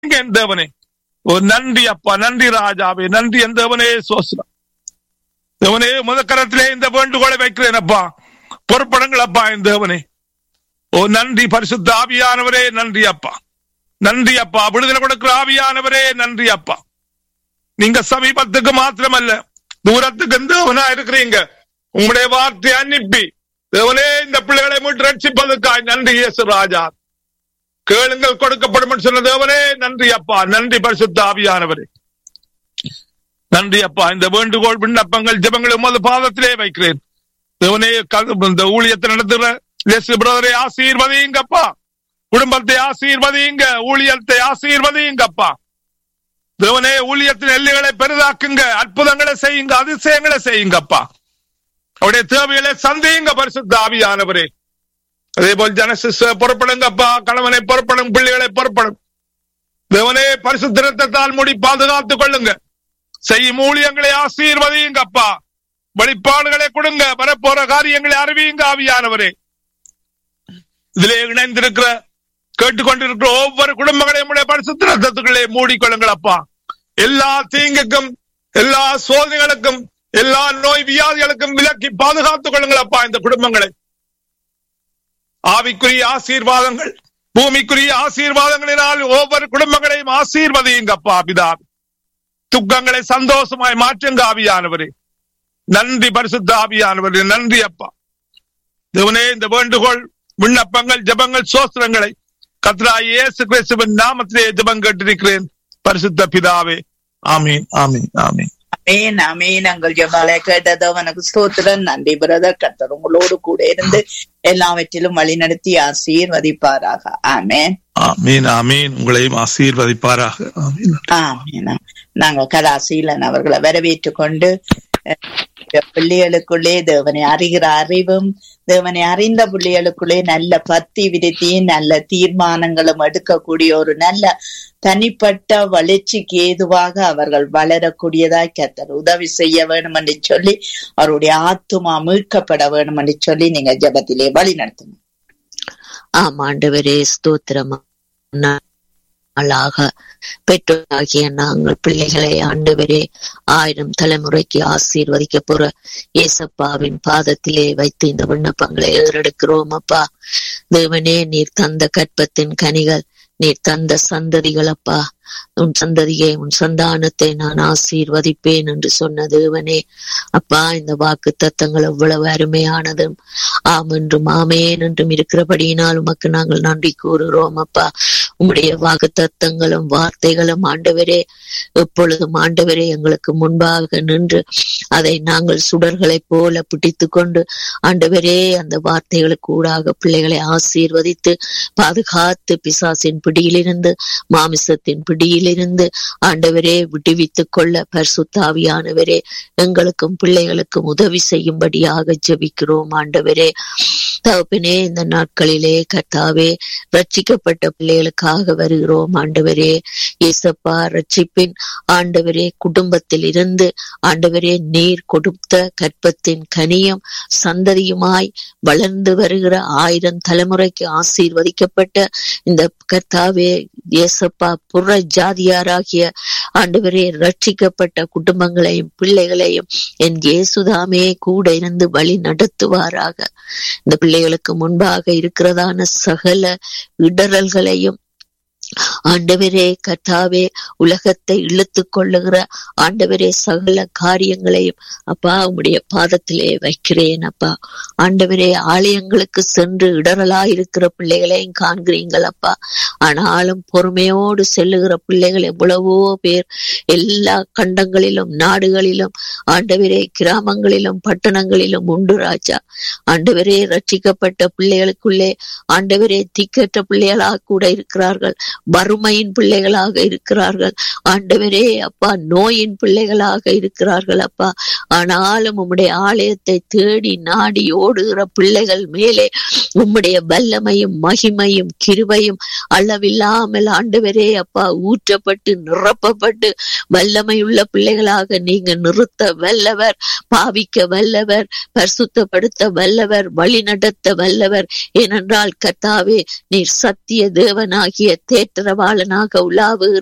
செய்யுங்க என் தேவனே ஓ நன்றி அப்பா நன்றி ராஜாவே நன்றி என் தேவனே சோசனம் தேவனே முதக்கரத்திலே இந்த வேண்டுகோளை வைக்கிறேன் அப்பா பொறுப்படுங்கள் அப்பா என் தேவனே ஓ நன்றி பரிசுத்த ஆவியானவரே நன்றி அப்பா நன்றி அப்பா விடுதலை கொடுக்கிற ஆவியானவரே நன்றி அப்பா நீங்க சமீபத்துக்கு மாத்திரமல்ல தூரத்துக்கு தேவனா இருக்கிறீங்க உங்களுடைய வார்த்தை அனுப்பி தேவனே இந்த பிள்ளைகளை மீட்டு ரட்சிப்பதற்காய் நன்றி இயேசு ராஜா கேளுங்கள் கொடுக்கப்படும் சொன்ன தேவனே நன்றி அப்பா நன்றி பரிசுத்த ஆவியானவரே நன்றி அப்பா இந்த வேண்டுகோள் விண்ணப்பங்கள் ஜெபங்கள் உமது பாதத்திலே வைக்கிறேன் தேவனே க- இந்த ஊழியத்தை நடத்துகிற இயேசு பிரதரை ஆசீர்வதிங்கப்பா குடும்பத்தை ஆசீர்வதிங்க ஊழியத்தை ஆசீர்வதிங்கப்பா தேவனே ஊழியத்தின் எல்லைகளை பெரிதாக்குங்க அற்புதங்களை செய்யுங்க அதிசயங்களை செய்யுங்கப்பா அவருடைய தேவைகளை சந்தியுங்க பரிசுத்த ஆவியானவரே அதே போல் ஜனசிஸ் புறப்படுங்கப்பா கணவனை புறப்படும் பிள்ளைகளை புறப்படும் தேவனே பரிசுத்திரத்தால் மூடி பாதுகாத்துக் கொள்ளுங்க செய்யும் ஊழியங்களை ஆசீர்வதியுங்கப்பா வெளிப்பாடுகளை கொடுங்க வரப்போற காரியங்களை அறிவியுங்க ஆவியானவரே இதிலே இணைந்திருக்கிற கேட்டுக்கொண்டிருக்கிற ஒவ்வொரு குடும்பங்களையும் உடைய பரிசுத்திரத்துக்குள்ளே மூடிக்கொள்ளுங்கள் அப்பா எல்லா தீங்குக்கும் எல்லா சோதனைகளுக்கும் எல்லா நோய் வியாதிகளுக்கும் விலக்கி பாதுகாத்துக் கொள்ளுங்கள் அப்பா இந்த குடும்பங்களை ஆவிக்குரிய ஆசீர்வாதங்கள் பூமிக்குரிய ஆசீர்வாதங்களினால் ஒவ்வொரு குடும்பங்களையும் ஆசீர்வதியுங்கப்பா பிதா துக்கங்களை சந்தோஷமாய் மாற்றுங்க ஆவியானவரே நன்றி பரிசுத்த ஆவியானவரே நன்றி அப்பா தேவனே இந்த வேண்டுகோள் விண்ணப்பங்கள் ஜெபங்கள் சோஸ்திரங்களை கத்ரா இயேசு கிறிஸ்துவின் நாமத்திலே ஜெபம் கேட்டிருக்கிறேன் பரிசுத்த பிதாவே ஆமீன் ஆமீன் ஆமீன் அமேன் அமேன் எங்கள் ஜெபாலை கேட்டது அவனுக்கு ஸ்தோத்திரம் நன்றி பிரதர் கர்த்தர் உங்களோடு கூட இருந்து எல்லாவற்றிலும் வழிநடத்தி ஆசீர்வதிப்பாராக ஆமேன் ஆமீன் ஆமீன் உங்களையும் ஆசீர்வதிப்பாராக ஆமீன் ஆமேன் நாங்கள் கலாசீலன் அவர்களை வரவேற்றுக் கொண்டு அஹ், பிள்ளைகளுக்குள்ளே தேவனை அறிகிற அறிவும் தேவனை அறிந்த பிள்ளைகளுக்குள்ளே நல்ல பக்தி விருத்தியும் நல்ல தீர்மானங்களும் எடுக்கக்கூடிய ஒரு நல்ல தனிப்பட்ட வளர்ச்சிக்கு ஏதுவாக அவர்கள் வளரக்கூடியதாய் கர்த்தர் உதவி செய்ய வேணும் என்று சொல்லி அவருடைய ஆத்துமா மீட்கப்பட வேணும் என்று சொல்லி நீங்க ஜெபத்திலே வழி நடத்தணும் ஆம் ஆண்டவரே ஸ்தோத்திரம் நாளாக பெற்றோராகிய நாங்கள் பிள்ளைகளை ஆண்டவரே ஆயிரம் தலைமுறைக்கு ஆசீர்வதிக்க போற ஏசப்பாவின் பாதத்திலே வைத்து இந்த விண்ணப்பங்களை ஏறெடுக்கிறோம் அப்பா தேவனே நீர் தந்த கற்பத்தின் கனிகள் நீர் தந்த சந்ததிகள் அப்பா உன் சந்ததியை உன் சந்தானத்தை நான் ஆசீர்வதிப்பேன் என்று சொன்ன தேவனே அப்பா இந்த வாக்கு தத்தங்கள் எவ்வளவு அருமையானதும் ஆம் என்றும் ஆமேன் என்றும் இருக்கிறபடியினால் உமக்கு நாங்கள் நன்றி கூறுகிறோம் அப்பா உம்முடைய வாக்கு தத்தங்களும் வார்த்தைகளும் ஆண்டவரே எப்பொழுதும் ஆண்டவரே எங்களுக்கு முன்பாக நின்று அதை நாங்கள் சுடர்களைப் போல பிடித்து கொண்டு ஆண்டவரே அந்த வார்த்தைகளுக்கு ஊடாக பிள்ளைகளை ஆசீர்வதித்து பாதுகாத்து பிசாசின் பிடியிலிருந்து மாமிசத்தின் பிடியிலிருந்து ஆண்டவரே விடுவித்துக் கொள்ள பரிசுத்தாவியானவரே எங்களுக்கும் பிள்ளைகளுக்கும் உதவி செய்யும்படியாக ஜெபிக்கிறோம் ஆண்டவரே தகப்பனே இந்த நாட்களிலே கர்த்தாவே ரட்சிக்கப்பட்ட பிள்ளைகளுக்காக வருகிறோம் ஆண்டவரே இயேசப்பா ரட்சிப்பின் ஆண்டவரே குடும்பத்தில் இருந்து ஆண்டவரே நீர் கொடுத்த கற்பத்தின் கனியும் சந்ததியுமாய் வளர்ந்து வருகிற ஆயிரம் தலைமுறைக்கு ஆசீர்வதிக்கப்பட்ட இந்த கர்த்தாவே இயேசப்பா புற ஜாதியாராகிய ஆண்டவரே ரட்சிக்கப்பட்ட குடும்பங்களையும் பிள்ளைகளையும் என் இயேசுதாமே கூட இருந்து வழி நடத்துவாராக இந்த பிள்ளைகளுக்கு முன்பாக இருக்கிறதான சகல இடரல்களையும் ஆண்டவரே கர்த்தாவே உலகத்தை இழுத்து கொள்ளுகிற ஆண்டவரே சகல காரியங்களையும் அப்பா உம்முடைய பாதத்திலே வைக்கிறேன் அப்பா ஆண்டவரே ஆலயங்களுக்கு சென்று இடரலா இருக்கிற பிள்ளைகளையும் காண்கிறீங்கள் அப்பா ஆனாலும் பொறுமையோடு செல்லுகிற பிள்ளைகள் எவ்வளவோ பேர் எல்லா கண்டங்களிலும் நாடுகளிலும் ஆண்டவரே கிராமங்களிலும் பட்டணங்களிலும் உண்டு ராஜா ஆண்டவரே ரட்சிக்கப்பட்ட பிள்ளைகளுக்குள்ளே ஆண்டவரே திக்கற்ற பிள்ளைகளாக கூட இருக்கிறார்கள் வறுமையின் பிள்ளைகளாக இருக்கிறார்கள் ஆண்டவரே அப்பா நோயின் பிள்ளைகளாக இருக்கிறார்கள் அப்பா ஆனாலும் உம்முடைய ஆலயத்தை தேடி நாடி ஓடுகிற பிள்ளைகள் மேலே உம்முடைய வல்லமையும் மகிமையும் கிருபையும் அளவில்லாமல் ஆண்டவரே அப்பா ஊற்றப்பட்டு நிரப்பப்பட்டு வல்லமையுள்ள பிள்ளைகளாக நீங்க நிறுத்த வல்லவர் பாவிக்க வல்லவர் பரிசுத்தப்படுத்த வல்லவர் வழி நடத்த வல்லவர் ஏனென்றால் கர்த்தாவே நீர் சத்திய தேவனாகிய தேற்ற தேற்றரவாளனாக உலாவுகிற